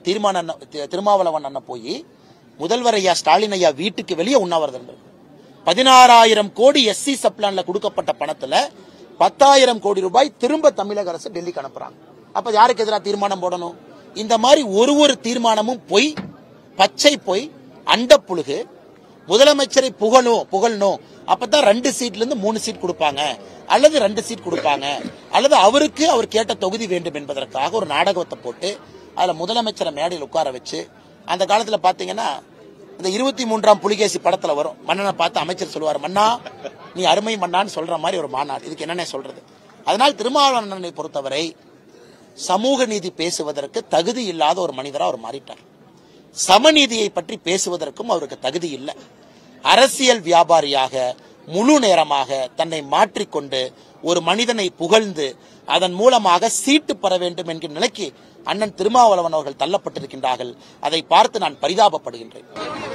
தீர்மான அண்ணா- தி- திருமாவளவன் அண்ணன் போய் முதல்வர் ஐயா ஸ்டாலின் ஐயா வீட்டுக்கு வெளியே உண்ணாவிரதம் இருந்தது பதினாறாயிரம் கோடி எஸ்சி சப்ளான்ல கொடுக்கப்பட்ட பணத்துல பத்தாயிரம் கோடி ரூபாய் திரும்ப தமிழக அரசு டெல்லிக்கு அனுப்புறாங்க அப்ப யாருக்கு எதிராக தீர்மானம் போடணும் இந்த மாதிரி ஒரு ஒரு தீர்மானமும் பொய் பச்சை பொய் அண்ட புழுகு முதலமைச்சரை புகழும் புகழணும் அப்பதான் ரெண்டு சீட்ல இருந்து மூணு சீட் கொடுப்பாங்க அல்லது ரெண்டு சீட் கொடுப்பாங்க அல்லது அவருக்கு அவர் கேட்ட தொகுதி வேண்டும் என்பதற்காக ஒரு நாடகத்தை போட்டு அதுல முதலமைச்சரை மேடையில் உட்கார வச்சு அந்த காலத்துல பாத்தீங்கன்னா இந்த இருபத்தி மூன்றாம் புலிகேசி படத்துல வரும் மன்னனை பார்த்து அமைச்சர் சொல்லுவார் மன்னா நீ அருமை மன்னான்னு சொல்ற மாதிரி ஒரு மாநாடு இதுக்கு என்னென்ன சொல்றது அதனால் திருமாவளவனை பொறுத்தவரை சமூக நீதி பேசுவதற்கு தகுதி இல்லாத ஒரு மனிதரா அவர் மாறிட்டார் சமநீதியை பற்றி பேசுவதற்கும் அவருக்கு தகுதி இல்லை அரசியல் வியாபாரியாக முழு நேரமாக தன்னை மாற்றிக்கொண்டு ஒரு மனிதனை புகழ்ந்து அதன் மூலமாக சீட்டு பெற வேண்டும் என்கிற நிலைக்கு அண்ணன் திருமாவளவன் அவர்கள் தள்ளப்பட்டிருக்கின்றார்கள் அதை பார்த்து நான் பரிதாபப்படுகின்றேன்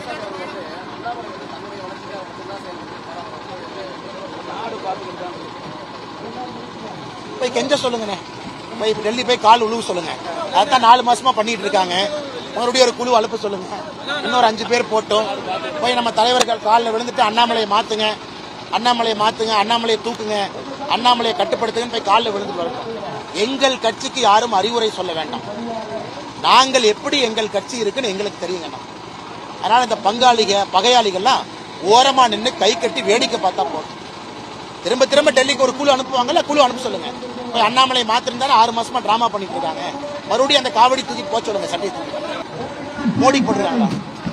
போய் கெஞ்ச சொல்லுங்கண்ணே போய் டெல்லி போய் கால் உழுவு சொல்லுங்க அதான் நாலு மாசமா பண்ணிட்டு இருக்காங்க மறுபடியும் ஒரு குழு அனுப்ப சொல்லுங்க இன்னொரு அஞ்சு பேர் போட்டோம் போய் நம்ம தலைவர்கள் காலில் விழுந்துட்டு அண்ணாமலையை மாத்துங்க அண்ணாமலையை மாத்துங்க அண்ணாமலையை தூக்குங்க அண்ணாமலையை கட்டுப்படுத்துங்கன்னு போய் காலில் விழுந்துட்டு வரட்டும் எங்கள் கட்சிக்கு யாரும் அறிவுரை சொல்ல வேண்டாம் நாங்கள் எப்படி எங்கள் கட்சி இருக்குன்னு எங்களுக்கு தெரியுங்கண்ணா அதனால இந்த பங்காளிக பகையாளிகள்லாம் ஓரமா நின்று கை கட்டி வேடிக்கை பார்த்தா போதும் திரும்ப திரும்ப டெல்லிக்கு ஒரு குழு அனுப்புவாங்கல்ல குழு அனுப்ப சொல்லுங்க போய் அண்ணாமலை மாத்திருந்தாலும் ஆறு மாசமா டிராமா பண்ணிட்டு இருக்காங்க மறுபடியும் அந்த காவடி தூக்கி போக சொல்லுங்க சட்டையை தூக்கி மோடி போட்டுருக்காங்களா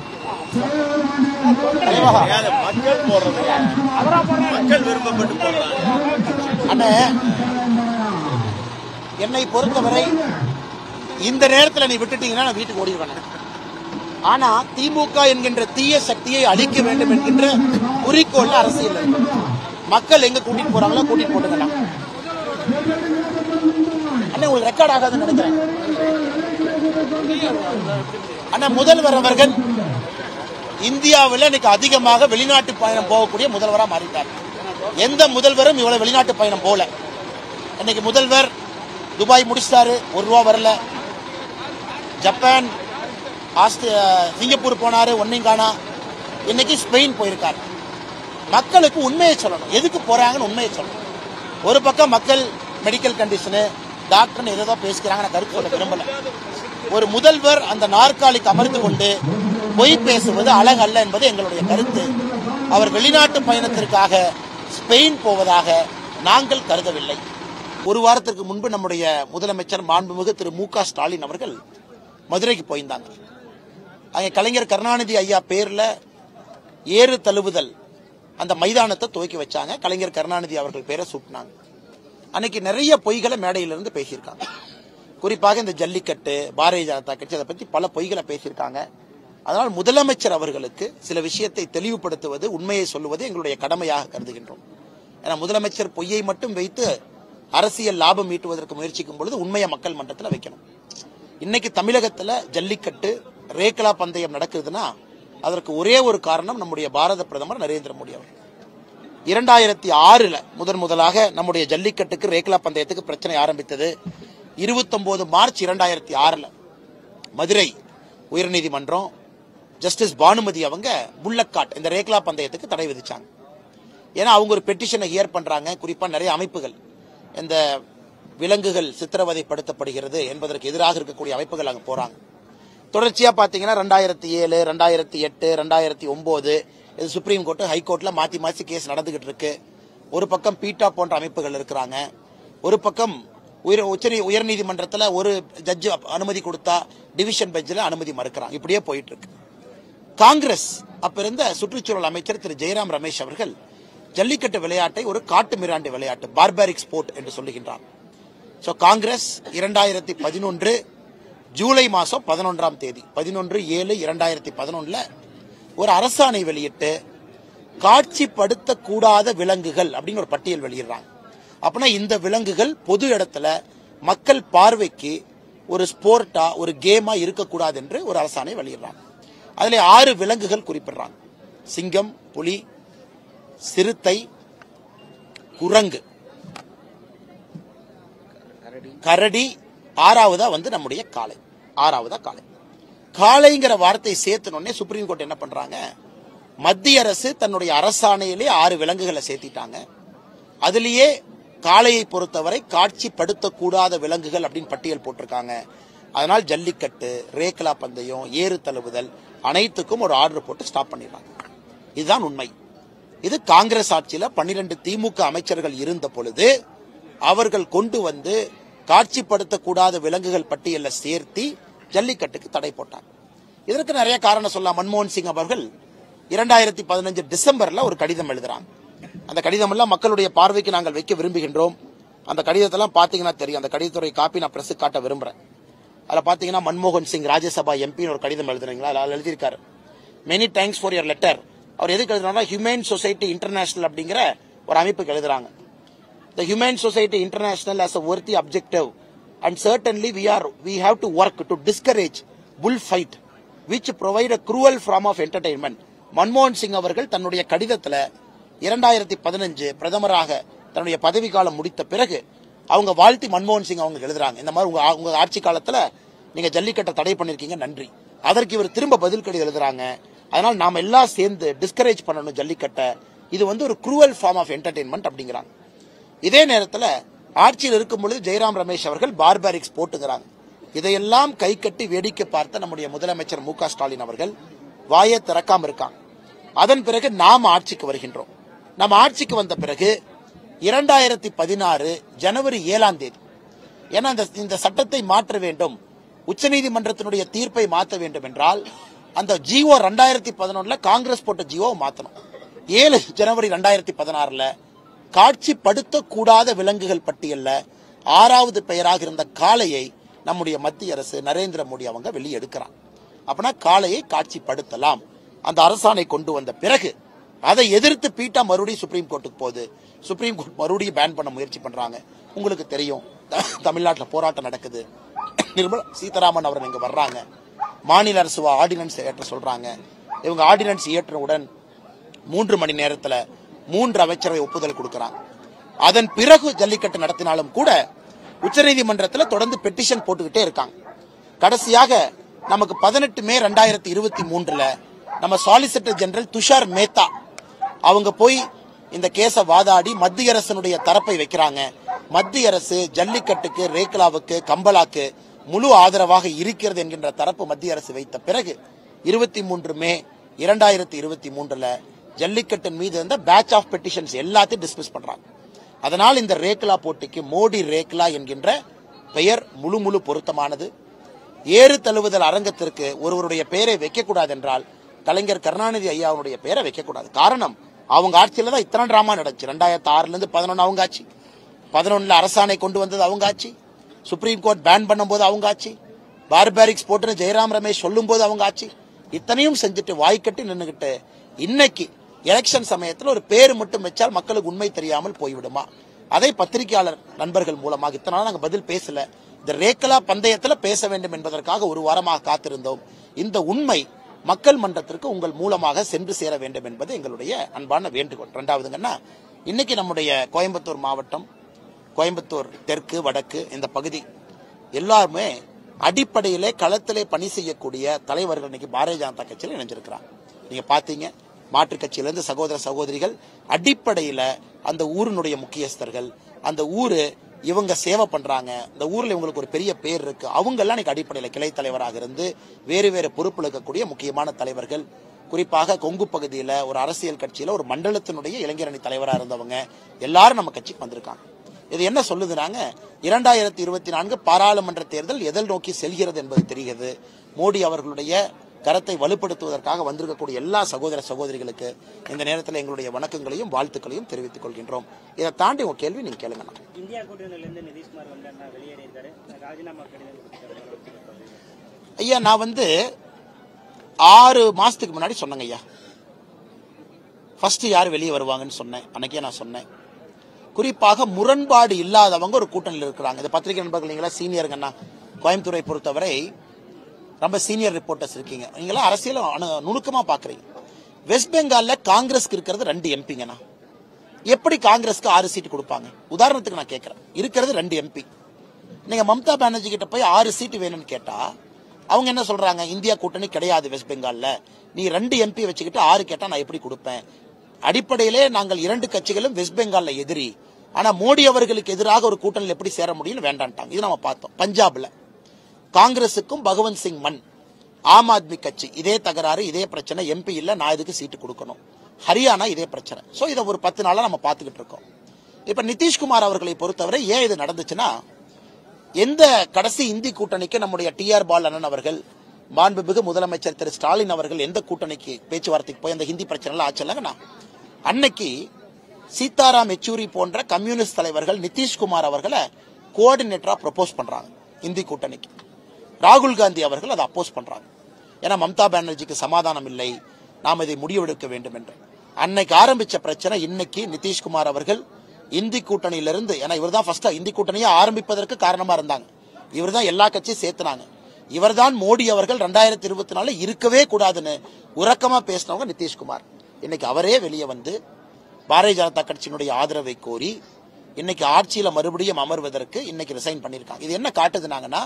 தலைவா, அதை மக்கள் போடுறது மக்கள் விருப்பப்பட்டு போடுறாங்க அண்ணே என்னை பொறுத்தவரை இந்த நேரத்துல நீ விட்டுட்டீங்கன்னா நான் வீட்டுக்கு ஓடிடுவேன் ஆனா திமுக என்கின்ற தீய சக்தியை அழிக்க வேண்டும் என்கின்ற குறிக்கோள் அரசியல் இருக்கு. மக்கள் எங்க கூட்டிட்டு போறாங்களோ கூட்டிட்டு போட்டுக்கலாம் அண்ணா உங்களுக்கு ரெக்கார்ட் ஆகாதுன்னு நினைக்கிறேன் அண்ணா முதல்வர் அவர்கள் இந்தியாவில் இன்னைக்கு அதிகமாக வெளிநாட்டு பயணம் போகக்கூடிய முதல்வராக மாறிட்டார் எந்த முதல்வரும் இவ்வளவு வெளிநாட்டு பயணம் போல இன்னைக்கு முதல்வர் துபாய் முடிச்சிட்டாரு ஒரு ரூபா வரல ஜப்பான் ஆஸ்தி சிங்கப்பூர் போனாரு ஒன்னையும் காணா இன்னைக்கு ஸ்பெயின் போயிருக்காரு மக்களுக்கு உண்மையை சொல்லணும் எதுக்கு போறாங்கன்னு உண்மையை சொல்லணும் ஒரு பக்கம் மக்கள் மெடிக்கல் கண்டிஷனு டாக்டர்னு ஏதோ பேசிக்கிறாங்க நான் கருத்து சொல்ல விரும்பல ஒரு முதல்வர் அந்த நாற்காலிக்கு அமர்ந்து கொண்டு பொய் பேசுவது அழகல்ல என்பது எங்களுடைய கருத்து அவர் வெளிநாட்டு பயணத்திற்காக ஸ்பெயின் போவதாக நாங்கள் கருதவில்லை ஒரு வாரத்திற்கு முன்பு நம்முடைய முதலமைச்சர் மாண்புமிகு திரு மு க ஸ்டாலின் அவர்கள் மதுரைக்கு போயிருந்தாங்க அங்கே கலைஞர் கருணாநிதி ஐயா பேர்ல ஏறு தழுவுதல் அந்த மைதானத்தை துவக்கி வச்சாங்க கலைஞர் கருணாநிதி அவர்கள் பேரை சூட்டினாங்க அன்னைக்கு நிறைய பொய்களை மேடையிலிருந்து பேசியிருக்காங்க குறிப்பாக இந்த ஜல்லிக்கட்டு பாரதிய ஜனதா கட்சி அதை பத்தி பல பொய்களை பேசியிருக்காங்க அதனால் முதலமைச்சர் அவர்களுக்கு சில விஷயத்தை தெளிவுபடுத்துவது உண்மையை சொல்லுவது எங்களுடைய கடமையாக கருதுகின்றோம் ஏன்னா முதலமைச்சர் பொய்யை மட்டும் வைத்து அரசியல் லாபம் ஈட்டுவதற்கு முயற்சிக்கும் பொழுது உண்மையை மக்கள் மன்றத்தில் வைக்கணும் இன்னைக்கு தமிழகத்துல ஜல்லிக்கட்டு ரேக்லா பந்தயம் நடக்குதுன்னா அதற்கு ஒரே ஒரு காரணம் நம்முடைய பாரத பிரதமர் நரேந்திர மோடி அவர் இரண்டாயிரத்தி ஆறுல முதன் முதலாக நம்முடைய ஜல்லிக்கட்டுக்கு ரேக்லா பந்தயத்துக்கு பிரச்சனை ஆரம்பித்தது இருபத்தொன்பது மார்ச் இரண்டாயிரத்தி ஆறுல மதுரை உயர்நீதிமன்றம் ஜஸ்டிஸ் பானுமதி அவங்க புல்லக்காட் இந்த ரேக்லா பந்தயத்துக்கு தடை விதிச்சாங்க ஏன்னா அவங்க ஒரு பெட்டிஷனை ஹியர் பண்றாங்க குறிப்பா நிறைய அமைப்புகள் இந்த விலங்குகள் சித்திரவதைப்படுத்தப்படுகிறது என்பதற்கு எதிராக இருக்கக்கூடிய அமைப்புகள் அங்க போறாங்க தொடர்ச்சியா பாத்தீங்கன்னா ரெண்டாயிரத்தி ஏழு ரெண்டாயிரத்தி எட்டு ரெண்டாயிரத்தி ஒன்பது இது சுப்ரீம் கோர்ட் ஹைகோர்ட்ல மாத்தி மாத்தி கேஸ் நடந்துகிட்டு இருக்கு ஒரு பக்கம் பீட்டா போன்ற அமைப்புகள் இருக்கிறாங்க ஒரு பக்கம் உயர் உச்ச உயர்நீதிமன்றத்துல ஒரு ஜட்ஜ் அனுமதி கொடுத்தா டிவிஷன் பெஞ்சில் அனுமதி மறுக்கிறாங்க இப்படியே போயிட்டு இருக்கு காங்கிரஸ் அப்ப இருந்த சுற்றுச்சூழல் அமைச்சர் திரு ஜெயராம் ரமேஷ் அவர்கள் ஜல்லிக்கட்டு விளையாட்டை ஒரு காட்டு மிராண்டி விளையாட்டு பார்பாரிக் ஸ்போர்ட் என்று சொல்லுகின்றார் சோ காங்கிரஸ் இரண்டாயிரத்தி பதினொன்று ஜூலை மாசம் பதினொன்றாம் தேதி பதினொன்று ஏழு இரண்டாயிரத்தி பதினொன்னுல ஒரு அரசாணை வெளியிட்டு காட்சிப்படுத்த கூடாத விலங்குகள் அப்படின்னு ஒரு பட்டியல் வெளியிடுறாங்க அப்படின்னா இந்த விலங்குகள் பொது இடத்துல மக்கள் பார்வைக்கு ஒரு ஸ்போர்ட்டா ஒரு கேமா இருக்கக்கூடாது என்று ஒரு அரசாணை வெளியிடுறாங்க அதுல ஆறு விலங்குகள் குறிப்பிடுறாங்க சிங்கம் புலி சிறுத்தை குரங்கு கரடி ஆறாவதா வந்து நம்முடைய காளை ஆறாவதா காளை காளைங்கிற வார்த்தை சேர்த்தனோடனே சுப்ரீம் கோர்ட் என்ன பண்றாங்க மத்திய அரசு தன்னுடைய அரசாணையிலே ஆறு விலங்குகளை சேர்த்திட்டாங்க அதுலயே காளையை பொறுத்தவரை காட்சிப்படுத்தக்கூடாத விலங்குகள் அப்படின்னு பட்டியல் போட்டிருக்காங்க அதனால் ஜல்லிக்கட்டு ரேக்லா பந்தயம் ஏறு தழுவுதல் அனைத்துக்கும் ஒரு ஆர்டர் போட்டு ஸ்டாப் பண்ணிடுறாங்க இதுதான் உண்மை இது காங்கிரஸ் ஆட்சியில பன்னிரண்டு திமுக அமைச்சர்கள் இருந்த பொழுது அவர்கள் கொண்டு வந்து காட்சிப்படுத்தக்கூடாத விலங்குகள் பட்டியல்ல சேர்த்தி ஜல்லிக்கட்டுக்கு தடை போட்டாங்க இதற்கு நிறைய காரணம் சொல்லலாம் மன்மோகன் சிங் அவர்கள் இரண்டாயிரத்தி பதினஞ்சு டிசம்பர்ல ஒரு கடிதம் எழுதுறாங்க அந்த கடிதம் எல்லாம் மக்களுடைய பார்வைக்கு நாங்கள் வைக்க விரும்புகின்றோம் அந்த கடிதத்தெல்லாம் பாத்தீங்கன்னா தெரியும் அந்த கடிதத்துறை காப்பி நான் பிரஸ் காட்ட விரும்புறேன் அதுல பாத்தீங்கன்னா மன்மோகன் சிங் ராஜ்யசபா எம்பின்னு ஒரு கடிதம் எழுதுறீங்களா அதில் எழுதியிருக்காரு many thanks for your letter அவர் எதுக்கு எழுதுறாங்கன்னா ஹியூமன் சொசைட்டி இன்டர்நேஷனல் அப்படிங்கிற ஒரு அமைப்புக்கு எழுதுறாங்க The Humane Society International has a worthy objective and certainly we are we have to work to discourage bullfight which provide a cruel form of entertainment. மன்மோகன் சிங் அவர்கள் தன்னுடைய கடிதத்துல இரண்டாயிரத்தி பதினஞ்சு பிரதமராக தன்னுடைய பதவி காலம் முடித்த பிறகு அவங்க வாழ்த்தி மன்மோகன் சிங் அவங்க எழுதுறாங்க இந்த மாதிரி உங்க ஆ- உங்க ஆட்சி காலத்துல நீங்க ஜல்லிக்கட்டை தடை பண்ணிருக்கீங்க நன்றி அதற்கு இவர் திரும்ப பதில் கடிதம் எழுதுறாங்க அதனால நாம எல்லாம் சேர்ந்து டிஸ்கரேஜ் பண்ணணும் ஜல்லிக்கட்டை இது வந்து ஒரு குரூவல் ஃபார்ம் ஆஃப் என்டர்டைன்மெண்ட் அப்படிங்கிறாங்க இதே நேரத்துல ஆட்சியில் இருக்கும் பொழுது ஜெயராம் ரமேஷ் அவர்கள் பார்பாரிக்ஸ் போட்டுங்கிறாங்க இதையெல்லாம் கை கட்டி வேடிக்கை பார்த்த நம்முடைய முதலமைச்சர் மு க ஸ்டாலின் அவர்கள் வாயை திறக்காம இருக்காங்க அதன் பிறகு நாம் ஆட்சிக்கு வருகின்றோம் நம்ம ஆட்சிக்கு வந்த பிறகு இரண்டாயிரத்தி பதினாறு ஜனவரி ஏழாம் தேதி ஏன்னா இந்த இந்த சட்டத்தை மாற்ற வேண்டும் உச்சநீதிமன்றத்தினுடைய தீர்ப்பை மாற்ற வேண்டும் என்றால் அந்த ஜிஓ ரெண்டாயிரத்தி பதினொன்னுல காங்கிரஸ் போட்ட ஜிஓ மாத்தணும் ஏழு ஜனவரி ரெண்டாயிரத்தி பதினாறுல காட்சிப்படுத்தக்கூடாத விலங்குகள் பட்டியல்ல ஆறாவது பெயராக இருந்த காளையை நம்முடைய மத்திய அரசு நரேந்திர மோடி அவங்க வெளியே எடுக்கிறான் அப்பனா காளையை காட்சிப்படுத்தலாம் அந்த அரசாணை கொண்டு வந்த பிறகு அதை எதிர்த்து பீட்டா மறுபடியும் சுப்ரீம் கோர்ட்டுக்கு போகுது சுப்ரீம் கோர்ட் மறுபடியும் பேன் பண்ண முயற்சி பண்றாங்க உங்களுக்கு தெரியும் தமிழ்நாட்டில் போராட்டம் நடக்குது நிர்மலா சீதாராமன் அவர் இங்க வர்றாங்க மாநில அரசு ஆர்டினன்ஸ் ஏற்ற சொல்றாங்க இவங்க ஆர்டினன்ஸ் இயற்றவுடன் மூன்று மணி நேரத்துல மூன்று அமைச்சரவை ஒப்புதல் கொடுக்கறாங்க அதன் பிறகு ஜல்லிக்கட்டு நடத்தினாலும் கூட உச்சநீதிமன்றத்தில் தொடர்ந்து பெட்டிஷன் போட்டுக்கிட்டே இருக்காங்க கடைசியாக நமக்கு பதினெட்டு மே ரெண்டாயிரத்தி இருபத்தி மூன்றுல நம்ம சாலிசிட்டர் ஜெனரல் துஷார் மேத்தா அவங்க போய் இந்த கேஸை வாதாடி மத்திய அரசனுடைய தரப்பை வைக்கிறாங்க மத்திய அரசு ஜல்லிக்கட்டுக்கு ரேக்லாவுக்கு கம்பலாக்கு முழு ஆதரவாக இருக்கிறது என்கின்ற தரப்பு மத்திய அரசு வைத்த பிறகு இருபத்தி மூன்று மே இரண்டாயிரத்தி இருபத்தி மூன்றுல ஜல்லிக்கட்டின் மீது இருந்த பேட்ச் ஆஃப் பெட்டிஷன்ஸ் எல்லாத்தையும் டிஸ்மிஸ் பண்றாங்க அதனால் இந்த ரேக்லா போட்டிக்கு மோடி ரேக்லா என்கின்ற பெயர் முழு முழு பொருத்தமானது ஏறு தழுவுதல் அரங்கத்திற்கு ஒருவருடைய பெயரை வைக்கக்கூடாது என்றால் கலைஞர் கருணாநிதி ஐயாவுடைய பெயரை வைக்கக்கூடாது காரணம் அவங்க ஆட்சியில தான் இத்தனை டிராமா நடந்துச்சு ரெண்டாயிரத்தி ஆறுல இருந்து பதினொன்னு அவங்க ஆட்சி பதினொன்னுல அரசாணை கொண்டு வந்தது அவங்க ஆட்சி சுப்ரீம் கோர்ட் பேன் பண்ணும்போது அவங்க ஆட்சி பார்பாரிக்ஸ் போட்டுன்னு ஜெயராம் ரமேஷ் சொல்லும் போது அவங்க ஆட்சி இத்தனையும் செஞ்சுட்டு வாய்க்கட்டி நின்னுகிட்டு இன்னைக்கு எலெக்ஷன் சமயத்துல ஒரு பேர் மட்டும் வச்சால் மக்களுக்கு உண்மை தெரியாமல் போய்விடுமா அதை பத்திரிகையாளர் நண்பர்கள் மூலமாக இத்தனை நாள் நாங்க பதில் பேசல இந்த ரேக்கலா பந்தயத்துல பேச வேண்டும் என்பதற்காக ஒரு வாரமாக காத்திருந்தோம் இந்த உண்மை மக்கள் மன்றத்திற்கு உங்கள் மூலமாக சென்று சேர வேண்டும் என்பது எங்களுடைய அன்பான வேண்டுகோள் இரண்டாவதுங்கன்னா இன்னைக்கு நம்முடைய கோயம்புத்தூர் மாவட்டம் கோயம்புத்தூர் தெற்கு வடக்கு இந்த பகுதி எல்லாருமே அடிப்படையிலே களத்திலே பணி செய்யக்கூடிய தலைவர்கள் இன்னைக்கு பாரதிய ஜனதா கட்சியில் இணைஞ்சிருக்கிறாங்க நீங்க பாத்தீங்க மாற்றுக் கட்சியிலிருந்து சகோதர சகோதரிகள் அடிப்படையில அந்த ஊரினுடைய முக்கியஸ்தர்கள் அந்த ஊரு இவங்க சேவை பண்றாங்க இந்த ஊர்ல இவங்களுக்கு ஒரு பெரிய பேர் இருக்கு அவங்க எல்லாம் இன்னைக்கு அடிப்படையில கிளை தலைவராக இருந்து வேறு வேறு பொறுப்பில் இருக்கக்கூடிய முக்கியமான தலைவர்கள் குறிப்பாக கொங்கு பகுதியில ஒரு அரசியல் கட்சியில ஒரு மண்டலத்தினுடைய இளைஞரணி தலைவராக இருந்தவங்க எல்லாரும் நம்ம கட்சிக்கு வந்திருக்காங்க இது என்ன சொல்லுதுனாங்க இரண்டாயிரத்தி இருபத்தி நான்கு பாராளுமன்ற தேர்தல் எதில் நோக்கி செல்கிறது என்பது தெரிகிறது மோடி அவர்களுடைய கரத்தை வலுப்படுத்துவதற்காக வந்திருக்கக்கூடிய எல்லா சகோதர சகோதரிகளுக்கு இந்த நேரத்தில் எங்களுடைய வணக்கங்களையும் வாழ்த்துக்களையும் தெரிவித்துக் கொள்கின்றோம் இதை தாண்டி உங்க கேள்வி நீங்க கேளுங்க இந்தியா கூட்டணியிலிருந்து நிதிஷ்குமார் வந்து அண்ணா வெளியேறியிருக்காரு ராஜினாமா கடிதம் கொடுத்துருக்காரு ஐயா நான் வந்து ஆறு மாசத்துக்கு முன்னாடி சொன்னேங்க ஐயா ஃபர்ஸ்ட் யார் வெளியே வருவாங்கன்னு சொன்னேன் அன்னைக்கே நான் சொன்னேன் குறிப்பாக முரண்பாடு இல்லாதவங்க ஒரு கூட்டணியில் இருக்கிறாங்க இந்த பத்திரிகை நண்பர்கள் நீங்களா சீனியருங்கண்ணா கோயம்புத்தூரை பொறுத்தவரை ரொம்ப சீனியர் ரிப்போர்ட்டர்ஸ் இருக்கீங்க நீங்களாம் அரசியல் அணு- நுணுக்கமா பாக்குறீங்க வெஸ்ட் பெங்கால்ல காங்கிரஸ்க்கு இருக்கிறது ரெண்டு எம்பிங்கண்ணா எப்படி காங்கிரஸ்க்கு ஆறு சீட் கொடுப்பாங்க உதாரணத்துக்கு நான் கேட்கறேன் இருக்கிறது ரெண்டு எம்பி நீங்க மம்தா பானர்ஜி கிட்ட போய் ஆறு சீட் வேணும்னு கேட்டா அவங்க என்ன சொல்றாங்க இந்தியா கூட்டணி கிடையாது வெஸ்ட் பெங்கால்ல நீ ரெண்டு எம்பி வச்சுக்கிட்டு ஆறு கேட்டா நான் எப்படி கொடுப்பேன் அடிப்படையிலே நாங்கள் இரண்டு கட்சிகளும் வெஸ்ட் பெங்கால்ல எதிரி ஆனா மோடி அவர்களுக்கு எதிராக ஒரு கூட்டணியில் எப்படி சேர முடியும்னு வேண்டான்ட்டாங்க இது நம்ம பார்த்தோம் பஞ்சாப்ல காங்கிரசுக்கும் பகவந்த் சிங் மன் ஆம் ஆத்மி கட்சி இதே தகராறு இதே பிரச்சனை எம்பி இல்ல நான் இதுக்கு சீட்டு கொடுக்கணும் ஹரியானா இதே பிரச்சனை சோ இதை ஒரு பத்து நாளா நம்ம பார்த்துக்கிட்டு இருக்கோம் இப்ப நிதிஷ்குமார் அவர்களை பொறுத்தவரை ஏன் இது நடந்துச்சுன்னா எந்த கடைசி இந்தி கூட்டணிக்கு நம்முடைய டி ஆர் பால் அண்ணன் அவர்கள் மாண்புமிகு முதலமைச்சர் திரு ஸ்டாலின் அவர்கள் எந்த கூட்டணிக்கு பேச்சுவார்த்தைக்கு போய் அந்த ஹிந்தி பிரச்சனை ஆச்சுல்லங்கண்ணா அன்னைக்கு சீதாராம் யெச்சூரி போன்ற கம்யூனிஸ்ட் தலைவர்கள் நிதிஷ்குமார் அவர்களை கோஆர்டினேட்டரா ப்ரப்போஸ் பண்றாங்க இந்தி கூட்டணிக்கு ராகுல் காந்தி அவர்கள் அதை அப்போஸ் பண்றாங்க ஏன்னா மம்தா பானர்ஜிக்கு சமாதானம் இல்லை நாம் இதை முடிவெடுக்க வேண்டும் என்று அன்னைக்கு ஆரம்பிச்ச பிரச்சனை இன்னைக்கு நிதிஷ்குமார் அவர்கள் இந்தி கூட்டணியிலிருந்து ஏன்னா இவர் தான் ஃபர்ஸ்ட் இந்தி கூட்டணியை ஆரம்பிப்பதற்கு காரணமா இருந்தாங்க இவர் தான் எல்லா கட்சியும் சேர்த்துனாங்க இவர்தான் மோடி அவர்கள் ரெண்டாயிரத்தி இருபத்தி நாலு இருக்கவே கூடாதுன்னு உறக்கமா பேசினவங்க நிதிஷ்குமார் இன்னைக்கு அவரே வெளியே வந்து பாரதிய ஜனதா கட்சியினுடைய ஆதரவை கோரி இன்னைக்கு ஆட்சியில மறுபடியும் அமர்வதற்கு இன்னைக்கு ரிசைன் பண்ணிருக்காங்க இது என்ன காட்டுதுனாங்கன்னா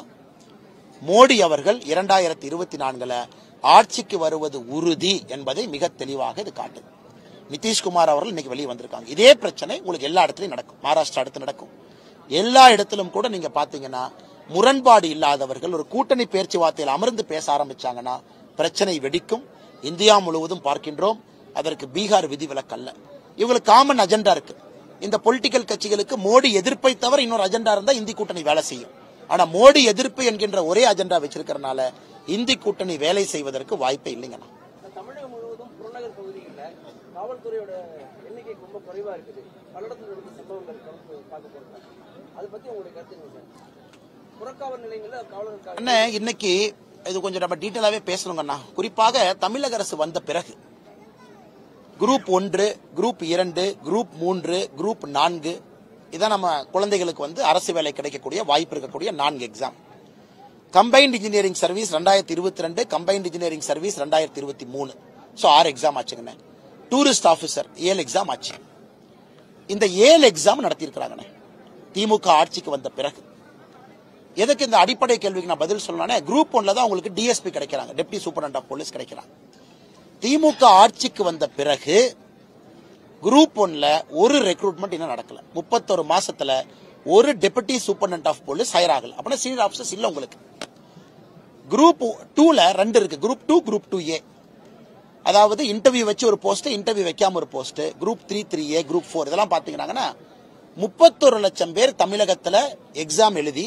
மோடி அவர்கள் இரண்டாயிரத்தி இருபத்தி நான்குல ஆட்சிக்கு வருவது உறுதி என்பதை மிக தெளிவாக இது காட்டுது நிதிஷ்குமார் அவர்கள் இன்னைக்கு வெளியே வந்திருக்காங்க இதே பிரச்சனை உங்களுக்கு எல்லா இடத்துலயும் நடக்கும் மகாராஷ்டிரா அடுத்து நடக்கும் எல்லா இடத்திலும் கூட நீங்க பாத்தீங்கன்னா முரண்பாடு இல்லாதவர்கள் ஒரு கூட்டணி பேச்சுவார்த்தையில் அமர்ந்து பேச ஆரம்பிச்சாங்கன்னா பிரச்சனை வெடிக்கும் இந்தியா முழுவதும் பார்க்கின்றோம் அதற்கு பீகார் விதிவிலக்கு அல்ல இவங்களுக்கு காமன் அஜெண்டா இருக்கு இந்த பொலிட்டிக்கல் கட்சிகளுக்கு மோடி எதிர்ப்பை தவிர இன்னொரு அஜெண்டா இருந்தா இந்தி கூட்டணி வேலை செய்யும் ஆனா மோடி எதிர்ப்பு என்கின்ற ஒரே அஜெண்டா வச்சிருக்கிறனால இந்தி கூட்டணி வேலை செய்வதற்கு வாய்ப்பே இல்லைங்கண்ணா தமிழகம் முழுவதும் புறநகர் பகுதிகளில் காவல்துறையோட எண்ணிக்கை ரொம்ப குறைவா இருக்குது பல்லடத்தில் நடந்த சம்பவங்கள் தொடர்ந்து பார்க்க போறோம் அதை பத்தி உங்களுடைய கருத்து என்ன சார் புறக்காவல் நிலையங்களில் காவலர்கள் அண்ணே இன்னைக்கு இது கொஞ்சம் நம்ம டீட்டெயிலாவே பேசணுங்கண்ணா குறிப்பாக தமிழக அரசு வந்த பிறகு குரூப் ஒன்று குரூப் இரண்டு குரூப் மூன்று குரூப் நான்கு இதான் நம்ம குழந்தைகளுக்கு வந்து அரசு வேலை கிடைக்கக்கூடிய வாய்ப்பு இருக்கக்கூடிய நான்கு எக்ஸாம் கம்பைன்ட் இன்ஜினியரிங் சர்வீஸ் ரெண்டாயிரத்தி இருபத்தி ரெண்டு கம்பைன்ட் இன்ஜினியரிங் சர்வீஸ் ரெண்டாயிரத்தி இருபத்தி மூணு ஸோ ஆறு எக்ஸாம் ஆச்சுங்கண்ணே டூரிஸ்ட் ஆஃபீஸர் ஏழு எக்ஸாம் ஆச்சு இந்த ஏழு எக்ஸாம் நடத்தியிருக்கிறாங்கண்ணே திமுக ஆட்சிக்கு வந்த பிறகு எதுக்கு இந்த அடிப்படை கேள்விக்கு நான் பதில் சொல்லணும்னா குரூப் ஒன்ல தான் உங்களுக்கு டிஎஸ்பி கிடைக்கிறாங்க டெப்டி சூப்பரண்ட் ஆஃப் போலீஸ் கிடைக்கிறாங்க திமுக ஆட்சிக்கு வந்த பிறகு குரூப் ஒன்ல ஒரு ரெக்ரூட்மெண்ட் இன்னும் நடக்கல முப்பத்தொரு மாசத்துல ஒரு deputy superintendent of police hire ஆகல அப்படின்னா சீனியர் ஆஃபீஸர்ஸ் இல்ல உங்களுக்கு குரூப் டூல ரெண்டு இருக்கு group two group two A அதாவது இன்டர்வியூ வச்சு ஒரு போஸ்ட் இன்டர்வியூ வைக்காம ஒரு post group three three A group four இதெல்லாம் பாத்தீங்கன்னா முப்பத்தொரு லட்சம் பேர் தமிழகத்துல எக்ஸாம் எழுதி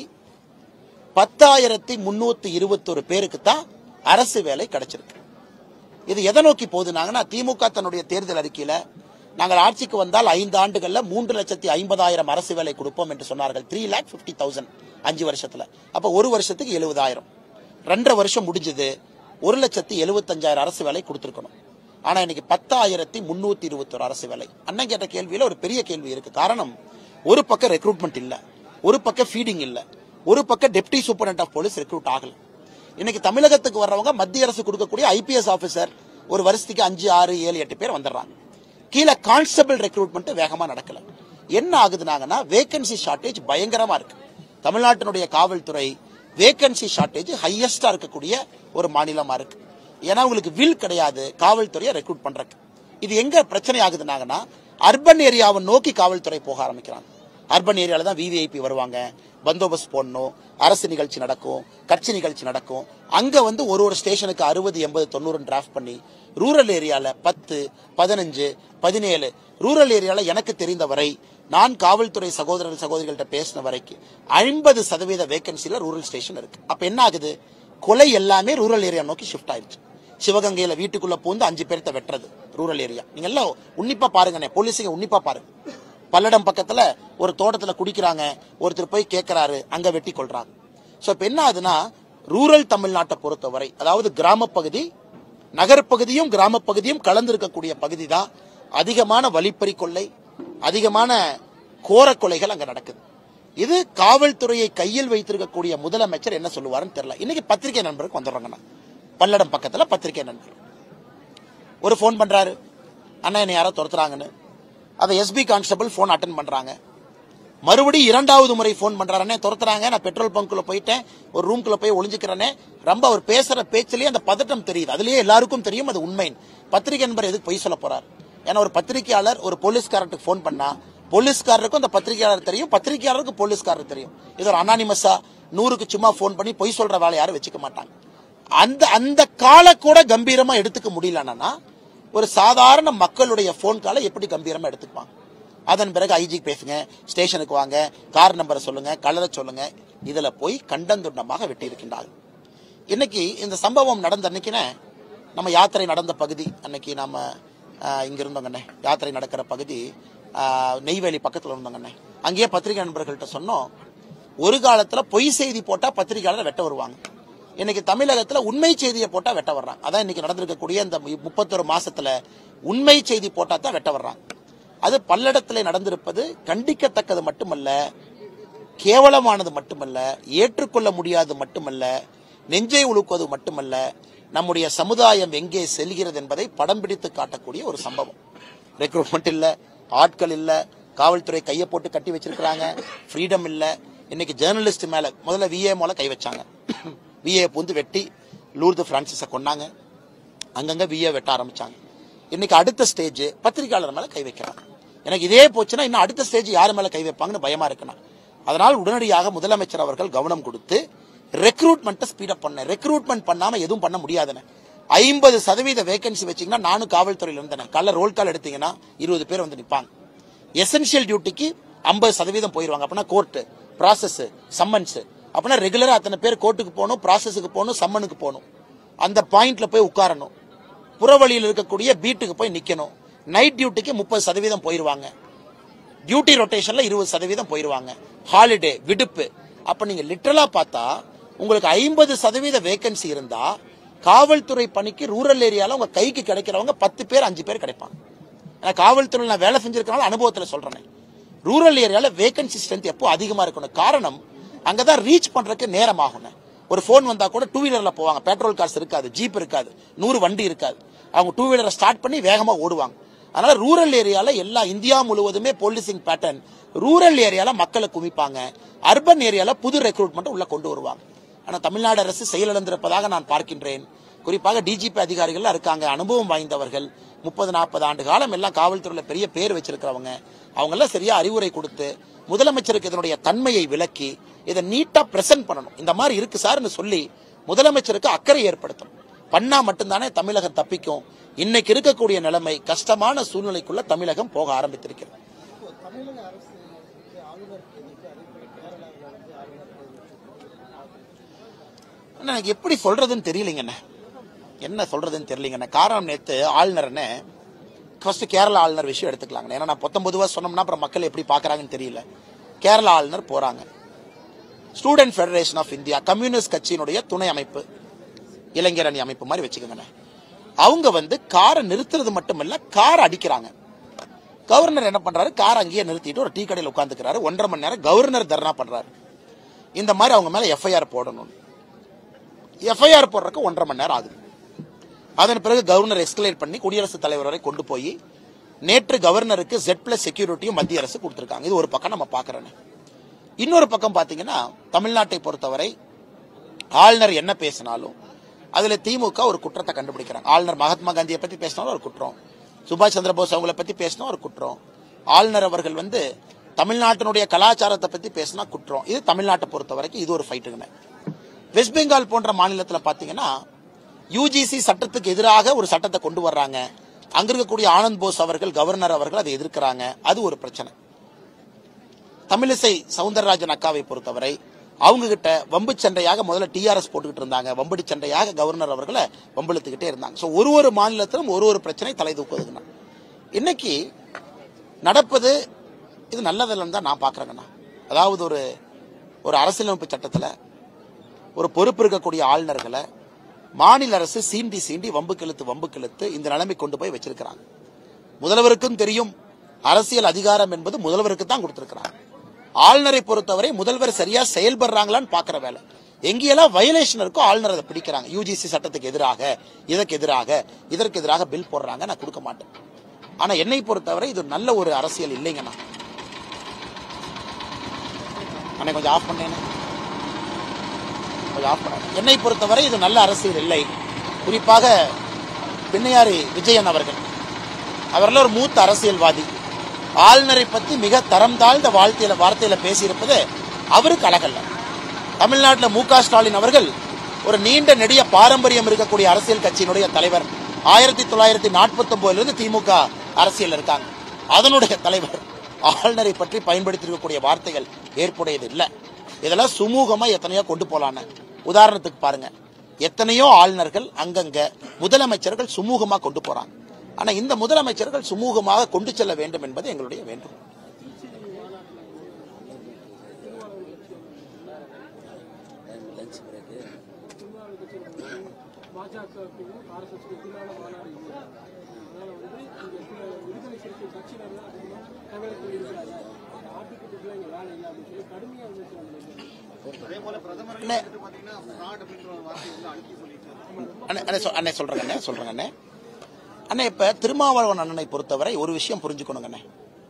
பத்தாயிரத்தி முன்னூத்தி இருபத்தொரு பேருக்கு தான் அரசு வேலை கிடைச்சிருக்கு இது எதை நோக்கி போகுதுனாங்கன்னா திமுக தன்னுடைய தேர்தல் அறிக்கையில நாங்கள் ஆட்சிக்கு வந்தால் ஐந்து ஆண்டுகள்ல மூன்று லட்சத்தி ஐம்பதாயிரம் அரசு வேலை கொடுப்போம் என்று சொன்னார்கள் த்ரீ லேக் பிப்டி தௌசண்ட் அஞ்சு வருஷத்துல அப்ப ஒரு வருஷத்துக்கு எழுபதாயிரம் ரெண்டரை வருஷம் முடிஞ்சது ஒரு லட்சத்தி எழுபத்தஞ்சாயிரம் அரசு வேலை கொடுத்திருக்கணும் ஆனா இன்னைக்கு பத்தாயிரத்தி முன்னூத்தி இருபத்தொரு அரசு வேலை அண்ணன் கேட்ட கேள்வியில ஒரு பெரிய கேள்வி இருக்கு காரணம் ஒரு பக்கம் ரெக்ரூட்மெண்ட் இல்ல ஒரு பக்கம் ஃபீடிங் இல்ல ஒரு பக்கம் deputy superintendent of police recruit ஆகல இன்னைக்கு தமிழகத்துக்கு வர்றவங்க மத்திய அரசு கொடுக்கக்கூடிய ஐபிஎஸ் ஆபீசர் ஒரு வருஷத்துக்கு அஞ்சு ஆறு ஏழு எட்டு பேர் வந்துடுறாங்க கீழே கான்ஸ்டபிள் ரெக்ரூட்மெண்ட் வேகமா நடக்கல என்ன ஆகுதுனாங்கன்னா வேகன்சி ஷார்டேஜ் பயங்கரமா இருக்கு தமிழ்நாட்டினுடைய காவல்துறை வேகன்சி ஷார்டேஜ் ஹையஸ்டா இருக்கக்கூடிய ஒரு மாநிலமா இருக்கு ஏன்னா உங்களுக்கு வில் கிடையாது காவல்துறையை ரெக்ரூட் பண்றதுக்கு இது எங்க பிரச்சனை ஆகுதுனாங்கன்னா அர்பன் ஏரியாவை நோக்கி காவல்துறை போக ஆரம்பிக்கிறாங்க அர்பன் ஏரியால தான் விவிஐபி வருவாங்க பந்தோபஸ்த் போடணும் அரசு நிகழ்ச்சி நடக்கும் கட்சி நிகழ்ச்சி நடக்கும் அங்க வந்து ஒரு ஒரு ஸ்டேஷனுக்கு அறுபது எண்பது தொண்ணூறு டிராஃப்ட் பண்ணி ரூரல் ஏரியால பத்து பதினஞ்சு பதினேழு ரூரல் ஏரியால எனக்கு தெரிந்த வரை நான் காவல்துறை சகோதரர் சகோதரிகள்ட்ட பேசின வரைக்கும் ஐம்பது சதவீத வேகன்சில ரூரல் ஸ்டேஷன் இருக்கு அப்ப என்ன ஆகுது கொலை எல்லாமே ரூரல் ஏரியா நோக்கி ஷிஃப்ட் ஆயிடுச்சு சிவகங்கையில வீட்டுக்குள்ள பூந்து அஞ்சு பேர்த்த வெட்டுறது ரூரல் ஏரியா நீங்க எல்லாம் உன்னிப்பா பாருங்கண்ணே போலீஸுங்க உன்னிப்பா பாருங்க பல்லடம் பக்கத்துல ஒரு தோட்டத்துல குடிக்கிறாங்க ஒருத்தர் போய் கேட்கறாரு அங்க வெட்டி கொள்றாங்க சோ இப்ப என்ன ஆகுதுன்னா ரூரல் தமிழ்நாட்டை பொறுத்தவரை அதாவது கிராம பகுதி நகர்ப்பகுதியும் கிராம பகுதியும் கலந்திருக்கக்கூடிய பகுதி தான் அதிகமான வழிப்பறி கொள்ளை அதிகமான கோர கொலைகள் அங்க நடக்குது இது காவல்துறையை கையில் வைத்திருக்கக்கூடிய முதலமைச்சர் என்ன சொல்லுவாருன்னு தெரியல இன்னைக்கு பத்திரிகை நண்பருக்கு வந்துடுறாங்கண்ணா பல்லடம் பக்கத்துல பத்திரிகை நண்பர் ஒரு ஃபோன் பண்றாரு அண்ணா என்னை யாரோ துரத்துறாங்கன்னு அதை எஸ்பி கான்ஸ்டபிள் ஃபோன் அட்டன் பண்றாங்க மறுபடியும் இரண்டாவது முறை ஃபோன் பண்றாரனே துரத்துறாங்க நான் பெட்ரோல் பங்க்குள்ள போயிட்டேன் ஒரு ரூம்குள்ள போய் ஒளிஞ்சுக்கிறேனே ரொம்ப அவர் பேசுற பேச்சிலேயே அந்த பதட்டம் தெரியுது அதுலயே எல்லாருக்கும் தெரியும் அது உண்மை பத்திரிகை நண்பர் எதுக்கு பொய் சொல்ல போறார் ஏன்னா ஒரு பத்திரிகையாளர் ஒரு போலீஸ்காரருக்கு ஃபோன் பண்ணா போலீஸ்காரருக்கும் அந்த பத்திரிகையாளர் தெரியும் பத்திரிகையாளருக்கு போலீஸ்காரர் தெரியும் இது ஒரு அனானிமஸா நூறுக்கு சும்மா ஃபோன் பண்ணி பொய் சொல்ற வேலை யாரும் வச்சுக்க மாட்டாங்க அந்த அந்த கால கூட கம்பீரமா எடுத்துக்க முடியலன்னா ஒரு சாதாரண மக்களுடைய ஃபோன் காலை எப்படி கம்பீரமா எடுத்துக்குவாங்க அதன் பிறகு ஐஜி பேசுங்க ஸ்டேஷனுக்கு வாங்க கார் நம்பரை சொல்லுங்க கலரை சொல்லுங்க இதுல போய் கண்டந்துண்டமாக வெட்டி இருக்கின்றார்கள் இன்னைக்கு இந்த சம்பவம் நடந்த அன்னைக்குனே நம்ம யாத்திரை நடந்த பகுதி அன்னைக்கு நாம ஆஹ், இங்க இருந்தோங்கண்ணே யாத்திரை நடக்கிற பகுதி ஆஹ், நெய்வேலி பக்கத்துல இருந்தோங்கண்ணே அங்கேயே பத்திரிகை நண்பர்கள்ட்ட சொன்னோம் ஒரு காலத்துல பொய் செய்தி போட்டா பத்திரிகையாளர் வெட்ட வருவாங்க இன்னைக்கு தமிழகத்துல உண்மை செய்தியை போட்டா வெட்ட வர்றாங்க அதான் இன்னைக்கு நடந்திருக்கக்கூடிய இந்த முப்பத்தொரு மாசத்துல உண்மை செய்தி போட்டா தான் வெட்ட வர்றாங்க அது பல்லடத்துல நடந்திருப்பது கண்டிக்கத்தக்கது மட்டுமல்ல கேவலமானது மட்டுமல்ல ஏற்றுக்கொள்ள முடியாதது மட்டுமல்ல நெஞ்சை உழுக்குவது மட்டுமல்ல நம்முடைய சமுதாயம் எங்கே செல்கிறது என்பதை படம் பிடித்து காட்டக்கூடிய ஒரு சம்பவம் ரெக்ரூட்மெண்ட் இல்ல ஆட்கள் இல்ல காவல்துறை கையை போட்டு கட்டி வச்சிருக்கிறாங்க ஃப்ரீடம் இல்ல இன்னைக்கு ஜேர்னலிஸ்ட் மேல முதல்ல விஏ மேல கை வச்சாங்க விஏ பூந்து வெட்டி லூர்து பிரான்சிஸ கொன்னாங்க அங்கங்க விஏ வெட்ட ஆரம்பிச்சாங்க இன்னைக்கு அடுத்த ஸ்டேஜ் பத்திரிகையாளர் மேல கை வைக்கிறாங்க எனக்கு இதே போச்சுன்னா இன்னும் அடுத்த ஸ்டேஜ் யார் மேல கை வைப்பாங்கன்னு பயமா இருக்குண்ணா அதனால் உடனடியாக முதலமைச்சர் அவர்கள் கவனம் கொடுத்து ரெக்ரூட்மெண்ட்டை ஸ்பீடப் பண்ண ரெக்ரூட்மெண்ட் பண்ணாம எதுவும் பண்ண முடியாதுன்னு ஐம்பது சதவீத வேகன்சி வச்சீங்கன்னா நானும் காவல்துறையில இருந்தேன் கள்ள ரோல் கால் எடுத்தீங்கன்னா இருபது பேர் வந்து நிப்பாங்க எசென்ஷியல் டியூட்டிக்கு ஐம்பது சதவீதம் போயிருவாங்க அப்படின்னா கோர்ட்டு ப்ராசஸ் சம்மன்ஸ் அப்படின்னா ரெகுலரா அத்தனை பேர் கோர்ட்டுக்கு போகணும் ப்ராசஸுக்கு போகணும் சம்மனுக்கு போகணும் அந்த பாயிண்ட்ல போய் உட்காரணும் புறவழியில் இருக்கக்கூடிய பீட்டுக்கு போய் நிக்கணும் நைட் டியூட்டிக்கு முப்பது சதவீதம் போயிருவாங்க டியூட்டி ரொட்டேஷன்ல இருபது சதவீதம் போயிருவாங்க ஹாலிடே விடுப்பு அப்ப நீங்க லிட்டரலா பார்த்தா உங்களுக்கு ஐம்பது சதவீத வேகன்சி இருந்தா காவல்துறை பணிக்கு ரூரல் ஏரியால உங்க கைக்கு கிடைக்கிறவங்க பத்து பேர் அஞ்சு பேர் கிடைப்பாங்க நான் காவல்துறையில் நான் வேலை செஞ்சிருக்கனால அனுபவத்துல சொல்றேன் ரூரல் ஏரியால வேகன்சி ஸ்ட்ரென்த் எப்போ அதிகமா இருக்கணும் காரணம் அங்கதான் ரீச் பண்றதுக்கு நேரம் ஆகும் ஒரு ஃபோன் வந்தா கூட டூ வீலர்ல போவாங்க பெட்ரோல் கார்ஸ் இருக்காது ஜீப் இருக்காது நூறு வண்டி இருக்காது அவங்க டூ வீலரை ஸ்டார்ட் பண்ணி வேகமா ஓடுவாங்க அதனால ரூரல் ஏரியால எல்லா இந்தியா முழுவதுமே போலீசிங் பேட்டர்ன் ரூரல் ஏரியால மக்களை குமிப்பாங்க அர்பன் ஏரியால புது ரெக்ரூட்மெண்ட் உள்ள கொண்டு வருவாங்க ஆனா தமிழ்நாடு அரசு செயலிழந்திருப்பதாக நான் பார்க்கின்றேன் குறிப்பாக டிஜிபி அதிகாரிகள் இருக்காங்க அனுபவம் வாய்ந்தவர்கள் முப்பது நாற்பது ஆண்டு காலம் எல்லாம் காவல்துறையில பெரிய பேர் வச்சிருக்கிறவங்க அவங்க எல்லாம் சரியா அறிவுரை கொடுத்து முதலமைச்சருக்கு இதனுடைய தன்மையை விளக்கி இதை நீட்டா பிரசன்ட் பண்ணணும் இந்த மாதிரி இருக்கு சார்னு சொல்லி முதலமைச்சருக்கு அக்கறை ஏற்படுத்தணும் பண்ணா மட்டும்தானே தமிழகம் தப்பிக்கும் இன்னைக்கு இருக்கக்கூடிய நிலைமை கஷ்டமான சூழ்நிலைக்குள்ள தமிழகம் போக ஆரம்பித்திருக்கிறது அண்ணா, எனக்கு எப்படி சொல்றதுன்னு தெரியலைங்கண்ணே என்ன சொல்றதுன்னு தெரியலங்கண்ணே காரணம் நேத்து ஆளுநர்னே ஃபர்ஸ்ட் கேரளா ஆளுநர் விஷயம் எடுத்துக்கலாங்க ஏன்னா நான் பத்தொன்பதுவா சொன்னோம்னா அப்புறம் மக்கள் எப்படி பாக்குறாங்கன்னு தெரியல கேரளா ஆளுநர் போறாங்க student federation of India communist கட்சியினுடைய துணை அமைப்பு இளைஞர் அணி அமைப்பு மாதிரி வச்சுக்கோங்கண்ணே அவங்க வந்து காரை நிறுத்துறது மட்டுமல்ல கார் அடிக்கிறாங்க கவர்னர் என்ன பண்றாரு கார் அங்கேயே நிறுத்திட்டு ஒரு டீ கடையில் உட்காந்துக்கிறாரு ஒன்றரை மணி நேரம் கவர்னர் தர்ணா பண்றாரு இந்த மாதிரி அவங்க மேல எஃப்ஐஆர் போடணும் எஃப்ஐஆர் போடுறதுக்கு ஒன்றரை மணி நேரம் ஆகுது அதன் பிறகு கவர்னர் எஸ்கலேட் பண்ணி குடியரசுத் தலைவர் வரை கொண்டு போய் நேற்று கவர்னருக்கு ஜெட் பிளஸ் செக்யூரிட்டியும் மத்திய அரசு கொடுத்திருக்காங்க இது ஒரு பக்கம் நம்ம பாக்குறோம் இன்னொரு பக்கம் பாத்தீங்கன்னா தமிழ்நாட்டை பொறுத்தவரை ஆளுநர் என்ன பேசினாலும் அதுல திமுக ஒரு குற்றத்தை கண்டுபிடிக்கிறாங்க ஆளுநர் மகாத்மா காந்தியை பத்தி பேசினாலும் ஒரு குற்றம் சுபாஷ் சந்திர போஸ் அவங்கள பத்தி பேசினா ஒரு குற்றம் ஆளுநர் அவர்கள் வந்து தமிழ்நாட்டினுடைய கலாச்சாரத்தை பத்தி பேசினா குற்றம் இது தமிழ்நாட்டை பொறுத்த வரைக்கும் இது ஒரு ஃபைட்டுங்க வெஸ்ட் பெங்கால் போன்ற மாநிலத்துல பாத்தீங்கன்னா யூஜிசி சட்டத்துக்கு எதிராக ஒரு சட்டத்தை கொண்டு வர்றாங்க அங்க இருக்கக்கூடிய ஆனந்த் போஸ் அவர்கள் கவர்னர் அவர்கள் அதை எதிர்க்கிறாங்க அது ஒரு பிரச்சனை தமிழிசை சவுந்தரராஜன் அக்காவை பொறுத்தவரை அவங்க கிட்ட வம்பு சண்டையாக முதல்ல டிஆர்எஸ் போட்டுக்கிட்டு இருந்தாங்க வம்படி சண்டையாக கவர்னர் அவர்களை வம்பிழுத்துக்கிட்டே இருந்தாங்க சோ ஒரு ஒரு மாநிலத்திலும் ஒரு ஒரு பிரச்சனை தலை தூக்குதுங்கண்ணா இன்னைக்கு நடப்பது இது நல்லதில்லைன்னு தான் நான் பாக்குறேங்கண்ணா அதாவது ஒரு ஒரு அரசியலமைப்பு சட்டத்துல ஒரு பொறுப்பு இருக்கக்கூடிய ஆளுநர்களை மாநில அரசு சீண்டி சீண்டி வம்பு கிழத்து வம்பு கிழத்து இந்த நிலைமை கொண்டு போய் வச்சிருக்கிறாங்க முதல்வருக்கும் தெரியும் அரசியல் அதிகாரம் என்பது முதல்வருக்கு தான் கொடுத்திருக்கிறாங்க ஆளுநரை பொறுத்தவரை முதல்வர் சரியா செயல்படுறாங்களான்னு பாக்குற வேலை எங்கேயெல்லாம் வயலேஷன் இருக்கோ ஆளுநர் அதை பிடிக்கிறாங்க யூஜிசி சட்டத்துக்கு எதிராக இதற்கு எதிராக இதற்கு எதிராக பில் போடுறாங்க நான் கொடுக்க மாட்டேன் ஆனா என்னை பொறுத்தவரை இது நல்ல ஒரு அரசியல் இல்லைங்கண்ணா அண்ணே கொஞ்சம் ஆஃப் பண்ணேன் கொஞ்சம் ஆஃப் பண்ண என்னை பொறுத்தவரை இது நல்ல அரசியல் இல்லை குறிப்பாக பின்னையாரி விஜயன் அவர்கள் அவர்கள் ஒரு மூத்த அரசியல்வாதி ஆளுநரை பத்தி மிக தரம் தாழ்ந்த வாழ்த்தையில வார்த்தையில பேசியிருப்பது அவருக்கு அழகல்ல தமிழ்நாட்டில் மு க ஸ்டாலின் அவர்கள் ஒரு நீண்ட நெடிய பாரம்பரியம் இருக்கக்கூடிய அரசியல் கட்சியினுடைய தலைவர் ஆயிரத்தி தொள்ளாயிரத்தி நாற்பத்தி ஒன்பதுல திமுக அரசியல் இருக்காங்க அதனுடைய தலைவர் ஆளுநரை பற்றி பயன்படுத்தியிருக்கக்கூடிய வார்த்தைகள் ஏற்புடையது இல்லை இதெல்லாம் சுமூகமா எத்தனையோ கொண்டு போலான்னு உதாரணத்துக்கு பாருங்க எத்தனையோ ஆளுநர்கள் அங்கங்க முதலமைச்சர்கள் சுமூகமா கொண்டு போறாங்க ஆனா இந்த முதலமைச்சர்கள் சுமூகமாக கொண்டு செல்ல வேண்டும் என்பது எங்களுடைய வேண்டும் பாஜகவுக்கும் ஆர்எஸ்எஸ்க்கு எதிரான மாநாடு இது அதனால வந்து இங்க விடுதலை சிறுத்தை கட்சியினர் தான் அதிகமாக தமிழகத்தில் இருக்கிறாங்க ஆட்டுக்குட்டிக்கெல்லாம் இங்கே வேலை இல்லை அப்படின்னு சொல்லி கடுமையாக விமர்சனம் அதே போல பிரதமர் அண்ணே. வந்துட்டு பாத்தீங்கன்னா fraud அப்படின்ற ஒரு வார்த்தையை வந்து அழுத்தி சொல்லியிருக்காரு அண்ணே, அண்ணே சொ- அண்ணே சொல்றேங்க அண்ணே சொல்றேங்க அண்ணே அண்ணே இப்ப திருமாவளவன் அண்ணனை பொறுத்தவரை ஒரு விஷயம் புரிஞ்சுக்கணுங்க அண்ணே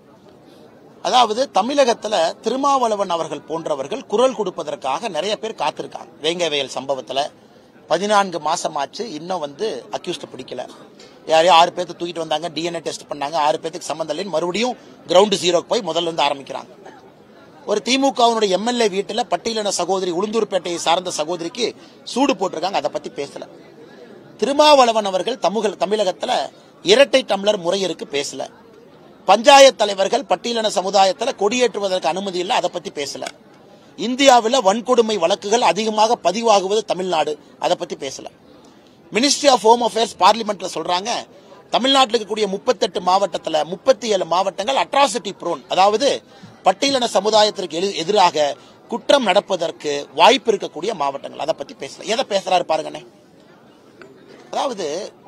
அதாவது தமிழகத்துல திருமாவளவன் அவர்கள் போன்றவர்கள் குரல் கொடுப்பதற்காக நிறைய பேர் காத்திருக்காங்க வேங்கவேல் சம்பவத்துல பதினான்கு மாசமாச்சு இன்னும் வந்து அக்யூஸ்ட பிடிக்கல யாரையோ ஆறு பேர்த்து தூக்கிட்டு வந்தாங்க டிஎன்ஏ டெஸ்ட் பண்ணாங்க ஆறு பேத்துக்கு சம்மந்தம் இல்லைன்னு மறுபடியும் கிரவுண்ட் ஜீரோக்கு போய் முதல்ல இருந்து ஆரம்பிக்கிறாங்க ஒரு திமுகவினுடைய எம்எல்ஏ வீட்டுல பட்டியலின சகோதரி உளுந்தூர்பேட்டையை சார்ந்த சகோதரிக்கு சூடு போட்டிருக்காங்க அதை பத்தி பேசல திருமாவளவன் அவர்கள் தமிழக தமிழகத்துல இரட்டை டம்ளர் முறையிற்கு பேசல பஞ்சாயத்து தலைவர்கள் பட்டியலின சமுதாயத்துல கொடியேற்றுவதற்கு அனுமதி இல்லை அதை பத்தி பேசல இந்தியாவில் வன்கொடுமை வழக்குகள் அதிகமாக பதிவாகுவது தமிழ்நாடு அதை பத்தி பேசல மினிஸ்ட்ரி ஆஃப் ஹோம் அஃபேர்ஸ் பார்லிமெண்ட்ல சொல்றாங்க தமிழ்நாட்டில் இருக்கக்கூடிய முப்பத்தெட்டு மாவட்டத்துல முப்பத்தி ஏழு மாவட்டங்கள் அட்ராசிட்டி ப்ரோன் அதாவது பட்டியலின சமுதாயத்திற்கு எதிர்- எதிராக குற்றம் நடப்பதற்கு வாய்ப்பு இருக்கக்கூடிய மாவட்டங்கள் அதை பத்தி பேசல எதை பேசுறாரு பாருங்கண்ணே அதாவது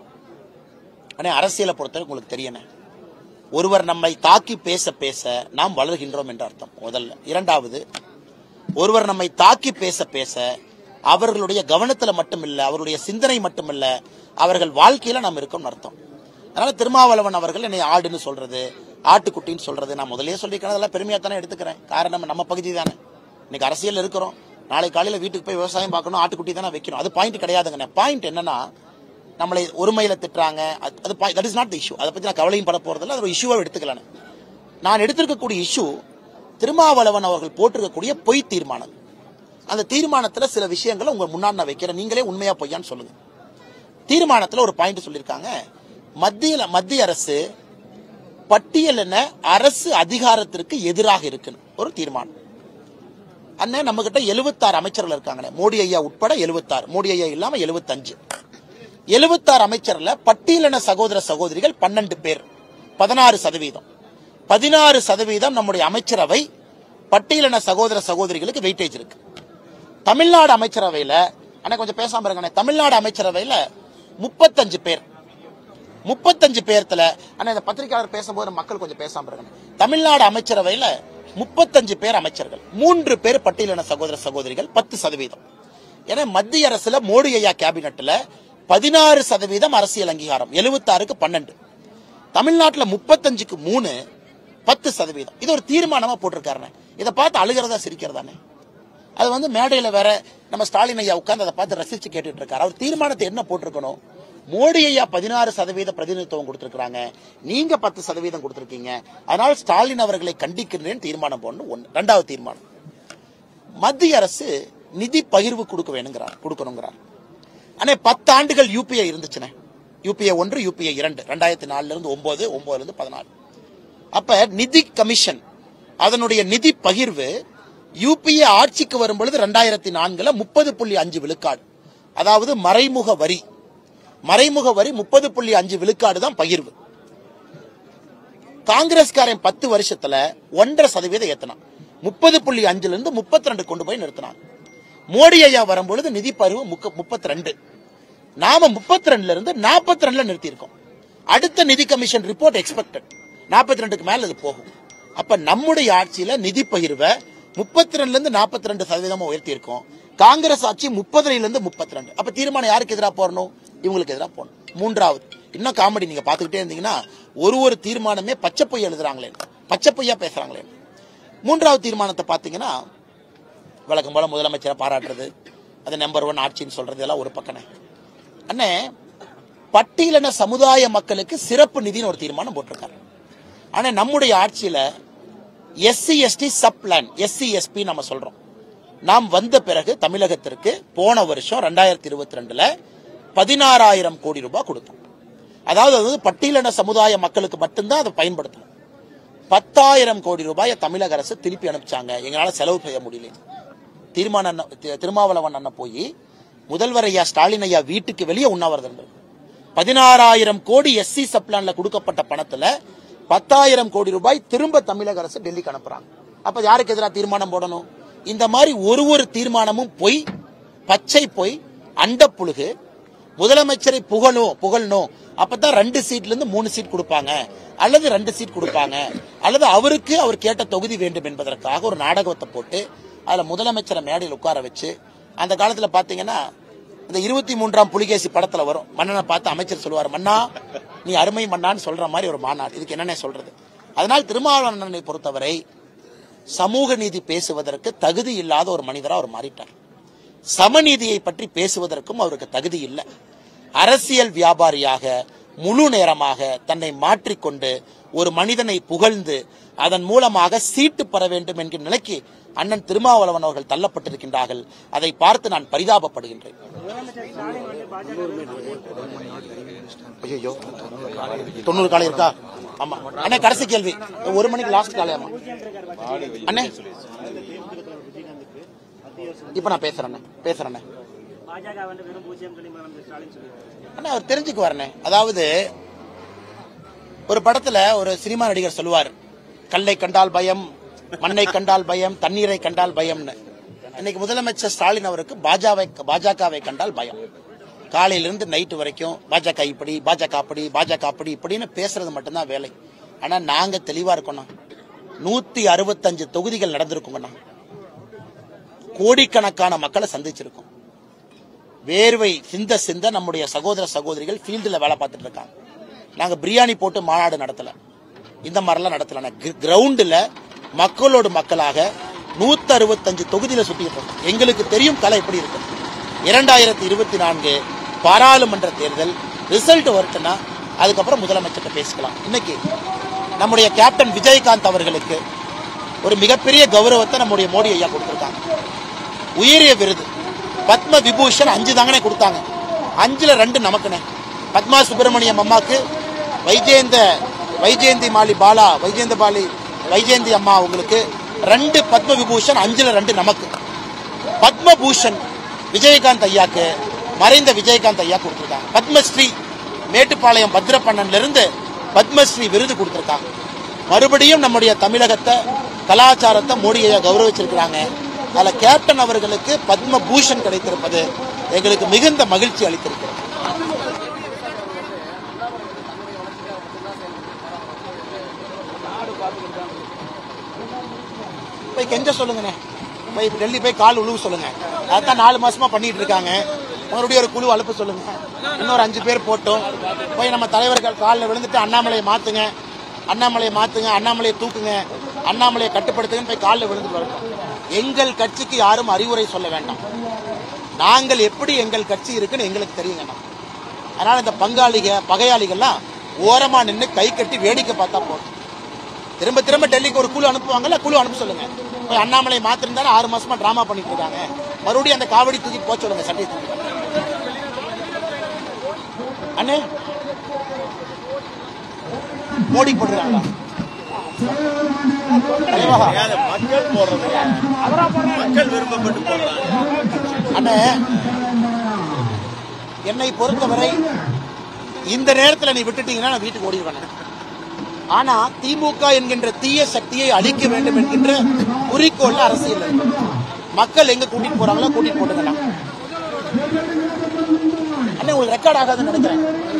அண்ணே அரசியலை பொறுத்தவரை உங்களுக்கு தெரியணே ஒருவர் நம்மை தாக்கி பேச பேச நாம் வளர்கின்றோம் என்ற அர்த்தம் முதல்ல இரண்டாவது ஒருவர் நம்மை தாக்கி பேச பேச அவர்களுடைய கவனத்துல மட்டுமில்ல அவருடைய சிந்தனை மட்டுமில்ல அவர்கள் வாழ்க்கையில நாம் இருக்கோம்னு அர்த்தம் அதனால திருமாவளவன் அவர்கள் என்னை ஆடுன்னு சொல்றது ஆட்டுக்குட்டின்னு சொல்றது நான் முதல்லயே சொல்லிக்கிறேன் அதெல்லாம் பெருமையா தானே எடுத்துக்கிறேன் காரணம் நம்ம பகுதி தானே இன்னைக்கு அரசியல் இருக்கிறோம் நாளை காலையில வீட்டுக்கு போய் விவசாயம் பார்க்கணும் ஆட்டுக்குட்டி தானே வைக்கணும் அது பாயிண்ட் கிடையாதுங்கண்ணே பாயிண்ட் என்னன்னா நம்மளை ஒருமையில திட்டுறாங்க அது- அது that is not the issue அதை பத்தி நான் கவலையும் பட போறதில்ல அது ஒரு இஷ்யூவை எடுத்துக்கலானே நான் எடுத்திருக்கக்கூடிய இஷ்யூ திருமாவளவன் அவர்கள் போட்டிருக்கக்கூடிய பொய் தீர்மானம் அந்த தீர்மானத்துல சில விஷயங்களை உங்க முன்னாடி நான் வைக்கிறேன் நீங்களே உண்மையா பொய்யான்னு சொல்லுங்க தீர்மானத்துல ஒரு பாயிண்ட் சொல்லியிருக்காங்க மத்திய மத்திய அரசு பட்டியலின அரசு அதிகாரத்திற்கு எதிராக இருக்குன்னு ஒரு தீர்மானம் அண்ணன் நம்ம கிட்ட எழுபத்தாறு அமைச்சர்கள் இருக்காங்க மோடி ஐயா உட்பட எழுபத்தாறு மோடி ஐயா இல்லாம எழுபத்தஞ்சு எழுபத்தாறு அமைச்சர்ல பட்டியலின சகோதர சகோதரிகள் பன்னெண்டு பேர் பதினாறு சதவீதம் பதினாறு சதவீதம் நம்முடைய அமைச்சரவை பட்டியலின சகோதர சகோதரிகளுக்கு வெயிட்டேஜ் இருக்கு தமிழ்நாடு அமைச்சரவையில அண்ணா கொஞ்சம் பேசாம இருங்க தமிழ்நாடு அமைச்சரவையில முப்பத்தஞ்சு பேர் முப்பத்தஞ்சு பேர்த்துல அண்ணா இந்த பத்திரிகையாளர் பேசும்போது மக்கள் கொஞ்சம் பேசாம இருங்க தமிழ்நாடு அமைச்சரவையில முப்பத்தஞ்சு பேர் அமைச்சர்கள் மூன்று பேர் பட்டியலின சகோதர சகோதரிகள் பத்து சதவீதம் ஏன்னா மத்திய அரசுல மோடி ஐயா கேபினெட்ல பதினாறு சதவீதம் அரசியல் அங்கீகாரம் எழுபத்தாறுக்கு பன்னெண்டு தமிழ்நாட்டுல முப்பத்தஞ்சுக்கு மூணு பத்து சதவீதம் இது ஒரு தீர்மானமா போட்டிருக்காருண்ணே இதை பார்த்து அழுகிறதா சிரிக்கிறதானே அது வந்து மேடையில வேற நம்ம ஸ்டாலின் ஐயா உட்கார்ந்து அதை பார்த்து ரசிச்சு கேட்டுட்டு இருக்காரு அவர் தீர்மானத்தை என்ன போட்டிருக்கணும் மோடி ஐயா பதினாறு சதவீத பிரதிநிதித்துவம் கொடுத்திருக்காங்க நீங்க பத்து சதவீதம் கொடுத்திருக்கீங்க அதனால் ஸ்டாலின் அவர்களை கண்டிக்கின்றேன் தீர்மானம் போடணும் ஒன்று ரெண்டாவது தீர்மானம் மத்திய அரசு நிதி பகிர்வு கொடுக்க வேணுங்கிறார் கொடுக்கணுங்கிறார் அண்ணே பத்து ஆண்டுகள் யூபிஐ இருந்துச்சுனே யூபிஐ ஒன்று யூபிஐ இரண்டு ரெண்டாயிரத்தி நாலுல இருந்து ஒன்பது ஒன்பதுல இருந்து பதினாலு அப்ப நிதி கமிஷன் அதனுடைய நிதி பகிர்வு யூபிஏ ஆட்சிக்கு வரும் பொழுது ரெண்டாயிரத்தி நான்குல முப்பது புள்ளி அஞ்சு விழுக்காடு அதாவது மறைமுக வரி மறைமுக வரி முப்பது புள்ளி அஞ்சு விழுக்காடு தான் பகிர்வு காங்கிரஸ்காரன் பத்து வருஷத்துல ஒன்றரை சதவீதம் ஏத்தினான் முப்பது புள்ளி அஞ்சுல இருந்து முப்பத்தி ரெண்டு கொண்டு போய் நிறுத்தினான் மோடி ஐயா வரும்பொழுது நிதி பருவு முப்பத்தி ரெண்டு நாம முப்பத்தி ரெண்டுல இருந்து நாற்பத்தி ரெண்டுல நிறுத்தியிருக்கோம் அடுத்த நிதி கமிஷன் ரிப்போர்ட் எக்ஸ்பெக்டட் நாற்பத்தி ரெண்டுக்கு மேல அது போகும் அப்ப நம்முடைய ஆட்சியில நிதி பகிர்வை முப்பத்தி ரெண்டுல இருந்து நாற்பத்தி ரெண்டு சதவீதமா உயர்த்தி இருக்கோம் காங்கிரஸ் ஆட்சி முப்பதுல இருந்து முப்பத்தி ரெண்டு அப்ப தீர்மானம் யாருக்கு எதிராக போடணும் இவங்களுக்கு எதிராக போடணும் மூன்றாவது இன்னும் காமெடி நீங்க பாத்துக்கிட்டே இருந்தீங்கன்னா ஒரு ஒரு தீர்மானமே பச்சை பொய் எழுதுறாங்களே பச்சை பொய்யா பேசுறாங்களே மூன்றாவது தீர்மானத்தை பாத்தீங்கன்னா வழக்கம் போல முதலமைச்சரை பாராட்டுறது அது நம்பர் ஒன் ஆட்சின்னு சொல்றது எல்லாம் ஒரு பக்கனே அண்ணே பட்டியலின சமுதாய மக்களுக்கு சிறப்பு நிதின்னு ஒரு தீர்மானம் போட்டிருக்காரு ஆனா நம்முடைய ஆட்சியில SC ST sub plan SC SP நம்ம சொல்றோம் நாம் வந்த பிறகு தமிழகத்திற்கு போன வருஷம் ரெண்டாயிரத்தி இருபத்தி ரெண்டுல பதினாறாயிரம் கோடி ரூபாய் கொடுத்தோம் அதாவது அது வந்து பட்டியலின சமுதாய மக்களுக்கு மட்டும்தான் அதை பயன்படுத்தணும் பத்தாயிரம் கோடி ரூபாயை தமிழக அரசு திருப்பி அனுப்பிச்சாங்க எங்களால செலவு செய்ய முடியல தீர்மான அண்ணா- தி- திருமாவளவன் அண்ணன் போய் முதல்வர் ஐயா ஸ்டாலின் ஐயா வீட்டுக்கு வெளியே உண்ணாவிரதம் இருந்தார் பதினாறாயிரம் கோடி எஸ்சி சப்ளான்ல கொடுக்கப்பட்ட பணத்துல பத்தாயிரம் கோடி ரூபாய் திரும்ப தமிழக அரசு டெல்லிக்கு அனுப்புறாங்க அப்ப யாருக்கு எதிராக தீர்மானம் போடணும் இந்த மாதிரி ஒரு ஒரு தீர்மானமும் பொய் பச்சை பொய் அண்ட புழுகு முதலமைச்சரை புகழும் புகழணும் அப்பதான் ரெண்டு சீட்ல இருந்து மூணு சீட் கொடுப்பாங்க அல்லது ரெண்டு சீட் கொடுப்பாங்க அல்லது அவருக்கு அவர் கேட்ட தொகுதி வேண்டும் என்பதற்காக ஒரு நாடகத்தை போட்டு அதுல முதலமைச்சரை மேடையில் உட்கார வச்சு அந்த காலத்துல பாத்தீங்கன்னா இந்த இருபத்தி மூன்றாம் புலிகேசி படத்துல வரும் மன்னனை பார்த்து அமைச்சர் சொல்லுவார் மன்னா நீ அருமை மன்னான்னு சொல்ற மாதிரி ஒரு மாநாடு இதுக்கு என்னென்ன சொல்றது அதனால் திருமாவளவனை பொறுத்தவரை சமூக நீதி பேசுவதற்கு தகுதி இல்லாத ஒரு மனிதரா அவர் மாறிட்டார் சமநீதியை பற்றி பேசுவதற்கும் அவருக்கு தகுதி இல்லை அரசியல் வியாபாரியாக முழு நேரமாக தன்னை மாற்றிக்கொண்டு ஒரு மனிதனை புகழ்ந்து அதன் மூலமாக சீட்டு பெற வேண்டும் என்கிற நிலைக்கு அண்ணன் திருமாவளவன் அவர்கள் தள்ளப்பட்டிருக்கின்றார்கள் அதை பார்த்து நான் பரிதாபப்படுகின்றேன் முதலமைச்சர் ஸ்டாலின் வந்து பாஜக ஐயோ தொண்ணூறு காலை இருக்கா ஆமா அண்ணே கடைசி கேள்வி ஒரு மணிக்கு லாஸ்ட் காலை ஆமா அண்ணே இப்ப நான் பேசுறேன் அண்ணே. பேசுறேன் அண்ணே. பாஜக வந்து வெறும் பூஜ்ஜியம் சொல்லி முதலமைச்சர் ஸ்டாலின் சொல்லியிருக்காரு அண்ணா அவர் தெரிஞ்சுக்கு வரனே அதாவது ஒரு படத்துல ஒரு சினிமா நடிகர் சொல்லுவார் கல்லை கண்டால் பயம் மண்ணை கண்டால் பயம் தண்ணீரை கண்டால் பயம்னு இன்னைக்கு முதலமைச்சர் ஸ்டாலின் அவருக்கு பாஜகவை பாஜகவை கண்டால் பயம் காலையிலிருந்து நைட்டு வரைக்கும் பாஜக இப்படி பாஜக அப்படி பாஜக அப்படி இப்படின்னு பேசுறது மட்டும்தான் வேலை ஆனா நாங்க தெளிவா இருக்கோம் நூத்தி அறுபத்தஞ்சு தொகுதிகள் நடந்திருக்குங்கண்ணா கோடிக்கணக்கான மக்களை சந்திச்சிருக்கோம் வேர்வை சிந்த சிந்த நம்முடைய சகோதர சகோதரிகள் ஃபீல்டில் வேலை பார்த்துட்டு இருக்காங்க நாங்க பிரியாணி போட்டு மாநாடு நடத்தல இந்த மாதிரிலாம் நடத்தல கிரவுண்டில் மக்களோடு மக்களாக நூத்தி அறுபத்தஞ்சு தொகுதியில சுத்திட்டு இருக்கோம் எங்களுக்கு தெரியும் கலை எப்படி இருக்கு இரண்டாயிரத்தி இருபத்தி நான்கு பாராளுமன்ற தேர்தல் ரிசல்ட் வரட்டுன்னா அதுக்கப்புறம் முதலமைச்சர்கிட்ட பேசிக்கலாம் இன்னைக்கு நம்முடைய கேப்டன் விஜயகாந்த் அவர்களுக்கு ஒரு மிகப்பெரிய கௌரவத்தை நம்முடைய மோடி ஐயா கொடுத்திருக்காங்க உயரிய விருது பத்ம விபூஷன் அஞ்சு தாங்கனே கொடுத்தாங்க அஞ்சுல ரெண்டு நமக்குனே பத்மா சுப்பிரமணியம் அம்மாக்கு வைஜெயந்த வைஜெயந்தி மாலி பாலா வைஜெயந்த பாலி வைஜெயந்தி அம்மா அவங்களுக்கு ரெண்டு பத்ம விபூஷன் அஞ்சுல ரெண்டு நமக்கு பத்மபூஷன் விஜயகாந்த் ஐயாக்கு மறைந்த விஜயகாந்த் ஐயா கொடுத்திருக்காங்க பத்மஸ்ரீ மேட்டுப்பாளையம் பத்ரப்பண்ணன்ல இருந்து பத்மஸ்ரீ விருது கொடுத்திருக்காங்க மறுபடியும் நம்முடைய தமிழகத்தை கலாச்சாரத்தை மோடி ஐயா கௌரவிச்சிருக்கிறாங்க அதுல கேப்டன் அவர்களுக்கு பத்ம பூஷன் கிடைத்திருப்பது எங்களுக்கு மிகுந்த மகிழ்ச்சி அளித்திருக்கிறது போய் கெஞ்ச சொல்லுங்கண்ணே போய் டெல்லி போய் கால் உழுவு சொல்லுங்க அதான் நாலு மாசமா பண்ணிட்டு இருக்காங்க மறுபடியும் ஒரு குழு அனுப்ப சொல்லுங்க இன்னொரு அஞ்சு பேர் போட்டோம் போய் நம்ம தலைவர்கள் காலில் விழுந்துட்டு அண்ணாமலையை மாத்துங்க அண்ணாமலையை மாத்துங்க அண்ணாமலையை தூக்குங்க அண்ணாமலையை கட்டுப்படுத்துங்கன்னு போய் காலில் விழுந்துட்டு வரட்டும் எங்கள் கட்சிக்கு யாரும் அறிவுரை சொல்ல வேண்டாம் நாங்கள் எப்படி எங்கள் கட்சி இருக்குன்னு எங்களுக்கு தெரியுங்கண்ணா அதனால இந்த பங்காளிக பகையாளிகள்லாம் ஓரமா நின்று கை கட்டி வேடிக்கை பார்த்தா போதும் திரும்ப திரும்ப டெல்லிக்கு ஒரு குழு அனுப்புவாங்கல்ல குழு அனுப்ப சொல்லுங்க போய் அண்ணாமலை மாத்திருந்தாலும் ஆறு மாசமா டிராமா பண்ணிட்டு இருக்காங்க மறுபடியும் அந்த காவடி தூக்கி போக சொல்லுங்க சட்டையை தூக்கி அண்ணே மோடி போடுறாங்களா தலைவா ஏன் அதை மக்கள் போடுறது மக்கள் விருப்பப்பட்டு போடுறாங்க அண்ணே என்னை பொறுத்தவரை இந்த நேரத்துல நீ விட்டுட்டீங்கன்னா நான் வீட்டுக்கு ஓடிடுவேன் ஆனா திமுக என்கின்ற தீய சக்தியை அழிக்க வேண்டும் என்கின்ற குறிக்கோள் அரசியல் இருக்கு. மக்கள் எங்க கூட்டிட்டு போறாங்களோ கூட்டிட்டு போட்டுங்களா அண்ணா உங்களுக்கு ரெக்கார்ட் ஆகாதுன்னு நினைக்கிறேன்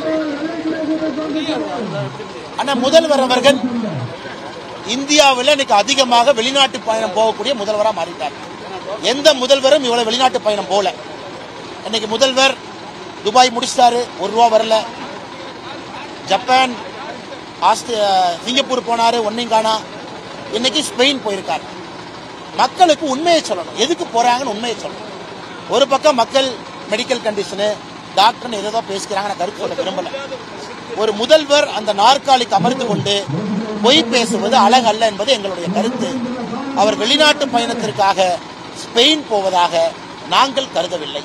அண்ணா முதல்வர் அவர்கள் இந்தியாவில் இன்னைக்கு அதிகமாக வெளிநாட்டு பயணம் போகக்கூடிய முதல்வரா மாறிட்டார் எந்த முதல்வரும் இவ்வளவு வெளிநாட்டு பயணம் போல இன்னைக்கு முதல்வர் துபாய் முடிச்சிட்டாரு ஒரு ரூபா வரல ஜப்பான் ஆஸ்திரே சிங்கப்பூர் போனாரு ஒன்னையும் காணா இன்னைக்கு ஸ்பெயின் போயிருக்காரு மக்களுக்கு உண்மையை சொல்லணும் எதுக்கு போறாங்கன்னு உண்மையை சொல்லணும் ஒரு பக்கம் மக்கள் மெடிக்கல் கண்டிஷனு டாக்டர்னு ஏதோ பேசிக்கிறாங்க நான் கருத்து சொல்ல விரும்பல ஒரு முதல்வர் அந்த நாற்காலிக்கு அமர்ந்து கொண்டு பொய் பேசுவது அழகல்ல என்பது எங்களுடைய கருத்து அவர் வெளிநாட்டு பயணத்திற்காக ஸ்பெயின் போவதாக நாங்கள் கருதவில்லை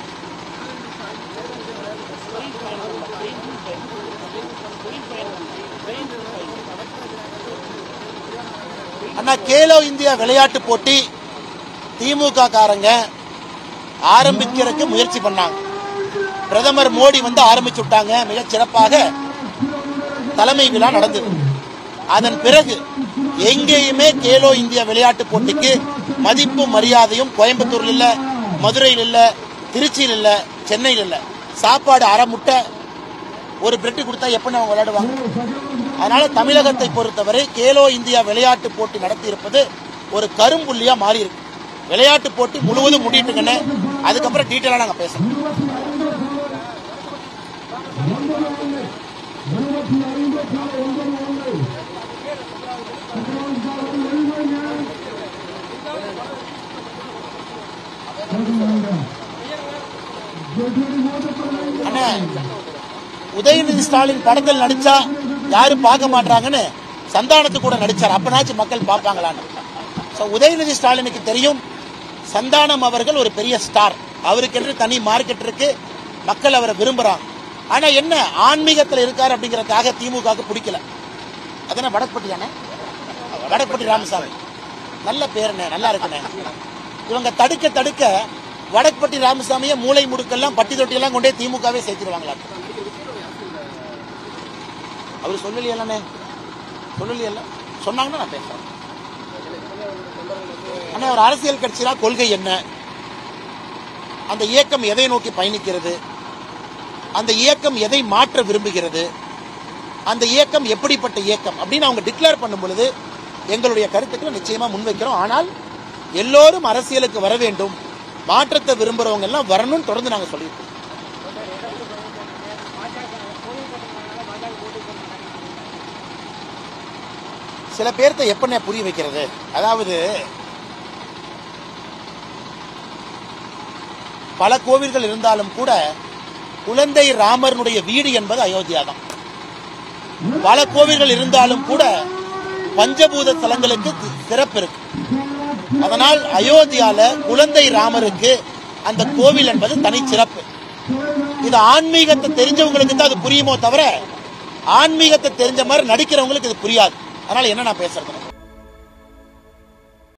அண்ணா கேலோ இந்தியா விளையாட்டு போட்டி திமுக காரங்க ஆரம்பிக்கிறதுக்கு முயற்சி பண்ணாங்க பிரதமர் மோடி வந்து ஆரம்பிச்சு விட்டாங்க மிகச் சிறப்பாக தலைமை விழா நடந்தது அதன் பிறகு எங்கேயுமே கேலோ இந்தியா விளையாட்டு போட்டிக்கு மதிப்பும் மரியாதையும் கோயம்புத்தூர்ல இல்ல மதுரையில் இல்ல திருச்சியில் இல்ல சென்னையில் இல்ல சாப்பாடு அரை முட்டை ஒரு பிரெட் கொடுத்தா எப்படி அவங்க விளையாடுவாங்க அதனால தமிழகத்தை பொறுத்தவரை கேலோ இந்தியா விளையாட்டு போட்டி நடத்தி இருப்பது ஒரு கரும்புள்ளியா மாறி இருக்கு விளையாட்டு போட்டி முழுவதும் முடிட்டுங்கன்னு அதுக்கப்புறம் டீட்டெயிலா நாங்க பேசணும் அண்ணே உதயநிதி ஸ்டாலின் படத்தில் நடிச்சா யாரும் பார்க்க மாட்டாங்கன்னு சந்தானத்து கூட நடிச்சார் அப்பனாச்சும் மக்கள் பார்ப்பாங்களான்னு So, உதயநிதி ஸ்டாலினுக்கு தெரியும் சந்தானம் அவர்கள் ஒரு பெரிய ஸ்டார் அவருக்கென்று தனி மார்க்கெட் இருக்கு மக்கள் அவரை விரும்புறாங்க ஆனா என்ன ஆன்மீகத்தில் இருக்காரு அப்படிங்கறதுக்காக திமுகவுக்கு பிடிக்கல அதானே வடப்பட்டியானே வடப்பட்டி ராமசாமி நல்ல பேருண்ணே நல்லா இருக்குண்ணே இவங்க தடுக்க தடுக்க வடப்பட்டி ராமசாமியை மூளை முடுக்கெல்லாம் பட்டி தொட்டியெல்லாம் கொண்டே திமுகவே சேர்த்திருவாங்களா அவர் சொல்லலையல்லண்ணே சொல்லலையல்ல சொன்னாங்கன்னா நான் பேசுறேன் ஆனா ஒரு அரசியல் கட்சினா கொள்கை என்ன அந்த இயக்கம் எதை நோக்கி பயணிக்கிறது அந்த இயக்கம் எதை மாற்ற விரும்புகிறது அந்த இயக்கம் எப்படிப்பட்ட இயக்கம் அப்படின்னு அவங்க டிக்ளேர் பண்ணும் பொழுது எங்களுடைய கருத்துக்களை நிச்சயமா முன்வைக்கிறோம் ஆனால் எல்லோரும் அரசியலுக்கு வர வேண்டும் மாற்றத்தை விரும்புறவங்க எல்லாம் வரணும்னு தொடர்ந்து நாங்க சொல்லியிருக்கோம் சில பேர்த்த எப்பனே புரிய வைக்கிறது அதாவது பல கோவில்கள் இருந்தாலும் கூட குழந்தை ராமர்னுடைய வீடு என்பது அயோத்தியா தான் பல கோவில்கள் இருந்தாலும் கூட பஞ்சபூத தலங்களுக்கு தி- சிறப்பு இருக்கு அதனால் அயோத்தியால குழந்தை ராமருக்கு அந்த கோவில் என்பது தனி சிறப்பு இது ஆன்மீகத்தை தெரிஞ்சவங்களுக்கு தான் அது புரியுமோ தவிர ஆன்மீகத்தை தெரிஞ்ச மாதிரி நடிக்கிறவங்களுக்கு இது புரியாது அதனால என்ன நான் பேசுறது